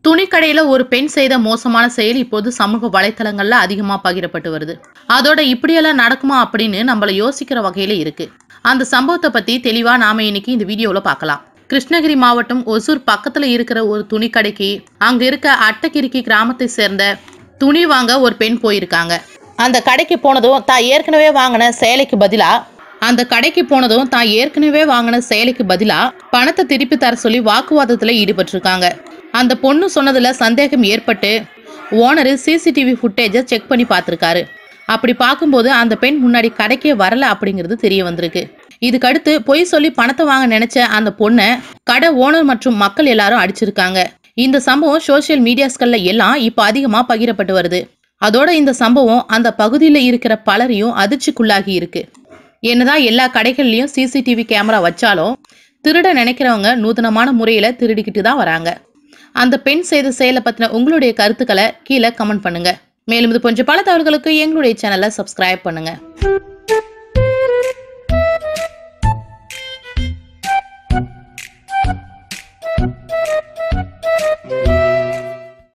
துணிக்கடையில ஒரு பெண் செய்த மோசமான செயல் இப்போது சமூக வலைத்தளங்கள்ல அதிகமா பகிரப்பட்டு வருது அதோட இப்படியெல்லாம் நடக்குமா அப்படின்னு நம்மள யோசிக்கிற வகையில இருக்கு அந்த சம்பவத்தை பத்தி தெளிவா நாம இன்னைக்கு இந்த வீடியோல பார்க்கலாம் கிருஷ்ணகிரி மாவட்டம் ஒசூர் பக்கத்துல இருக்கிற ஒரு துணிக்கடைக்கு அங்க இருக்க அட்டகிரிக்கி கிராமத்தை சேர்ந்த துணி வாங்க ஒரு பெண் போயிருக்காங்க அந்த கடைக்கு போனதும் தான் ஏற்கனவே வாங்கின சேலைக்கு பதிலா அந்த கடைக்கு போனதும் தான் ஏற்கனவே வாங்கின சேலைக்கு பதிலா பணத்தை திருப்பி தர சொல்லி வாக்குவாதத்துல ஈடுபட்டிருக்காங்க அந்த பொண்ணு சொன்னதுல சந்தேகம் ஏற்பட்டு ஓனரு சிசிடிவி ஃபுட்டேஜை செக் பண்ணி பார்த்துருக்காரு அப்படி பார்க்கும்போது அந்த பெண் முன்னாடி கடைக்கே வரல அப்படிங்கிறது தெரிய வந்திருக்கு இதுக்கடுத்து பொய் சொல்லி பணத்தை வாங்க நினைச்ச அந்த பொண்ணை கடை ஓனர் மற்றும் மக்கள் எல்லாரும் அடிச்சிருக்காங்க இந்த சம்பவம் சோஷியல் மீடியாஸ்கள்ல எல்லாம் இப்போ அதிகமா பகிரப்பட்டு வருது அதோட இந்த சம்பவம் அந்த பகுதியில் இருக்கிற பலரையும் அதிர்ச்சிக்குள்ளாகி இருக்கு என்னதான் எல்லா கடைகள்லயும் சிசிடிவி கேமரா வச்சாலும் திருட நினைக்கிறவங்க நூதனமான முறையில திருடிக்கிட்டு தான் வராங்க அந்த பெண் செய்த செயலை பத்தின உங்களுடைய கருத்துக்களை கீழே கமெண்ட் பண்ணுங்க மேலும் இது போன்ற பல தகவல்களுக்கு எங்களுடைய சேனலை சப்ஸ்கிரைப் பண்ணுங்க